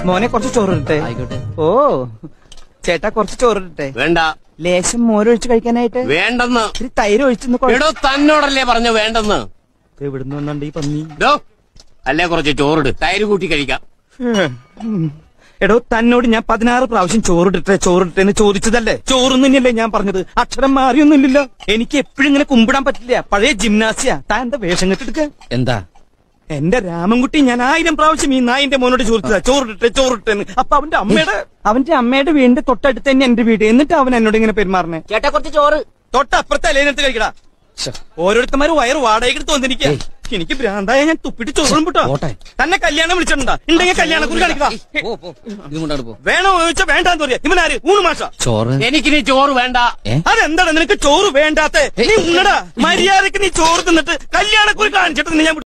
മോനെ കുറച്ച് ചോറിട്ടെ ആയിക്കോട്ടെ ഓ ചേട്ടാ കുറച്ച് ചോറിട്ടെ വേണ്ട ലേശം മോരൊഴിച്ച് കഴിക്കാനായിട്ട് വേണ്ടെന്ന് ഇത്തിരി തൈര് ഒഴിച്ചെന്ന് കുഴ- എടോ തന്നോടല്ലേ പറഞ്ഞു വേണ്ടെന്ന് എവിടുന്ന് വന്നുണ്ട് ഈ പന്നി ഡോ അല്ലേ കുറച്ച് ചോറിട് തൈര് കൂട്ടി കഴിക്കാം ഉം. എടോ തന്നോട് ഞാൻ പതിനാറ് പ്രാവശ്യം ചോറിട്ടെ ചോറിട്ടെ എന്ന് ചോദിച്ചതല്ലേ ചോറും തന്നെയല്ലേ ഞാൻ പറഞ്ഞത് അക്ഷരം മാറിയൊന്നുമില്ലല്ലോ എനിക്ക് എപ്പോഴും ഇങ്ങനെ കുമ്പിടാൻ പറ്റില്ല പഴയ ജിംനാസിയ താൻ എന്താ വേഷം കെട്ടെടുക്ക എന്താ എന്റെ രാമൻകുട്ടി ഞാൻ ആയിരം പ്രാവശ്യം ഈ നായിന്റെ മോനോട് ചോദിച്ചതാ ചോറിട്ടെ ചോറിട്ടെ എന്ന് അപ്പൊ അവന്റെ അമ്മയുടെ അവന്റെ അമ്മയുടെ വീടിന്റെ തൊട്ടടുത്ത് തന്നെ എന്റെ വീട് എന്നിട്ട് അവൻ എന്നോട് ഇങ്ങനെ പെരുമാറണേ ചേട്ടാ കുറച്ച് ചോറ് തൊട്ടപ്പുറത്തെ അലേനെടുത്ത് കഴിക്കടാ ഓരോരുത്തന്മാര് വയറ് വാടകയ്ക്ക് തോന്നിരിക്കുക എനിക്ക് ഭ്രാന്തായ ഞാൻ തുപ്പിട്ട് ചോറും വിട്ടോ പോട്ടെ. തന്നെ കല്യാണം വിളിച്ചിട്ടുണ്ടാ ഉണ്ടെങ്കിൽ കല്യാണം കുറി കാണിക്കടാ പോ, പോ. ഇതും കൊണ്ടാണ് പോ വേണോ ചോദിച്ചാ വേണ്ടാന്ന് പറയാ ഇവനാര് ഊണ് മാഷ ചോറ് എനിക്കിനി ചോറ് വേണ്ട ഏ അതെന്താണ് നിനക്ക് ചോറ് വേണ്ടാത്ത നീ ഉണ്ണടാ മര്യാദക്ക് നീ ചോറ് തിന്നിട്ട് കല്യാണക്കുറി കാണിച്ചിട്ട് നിന്നെ ഞാൻ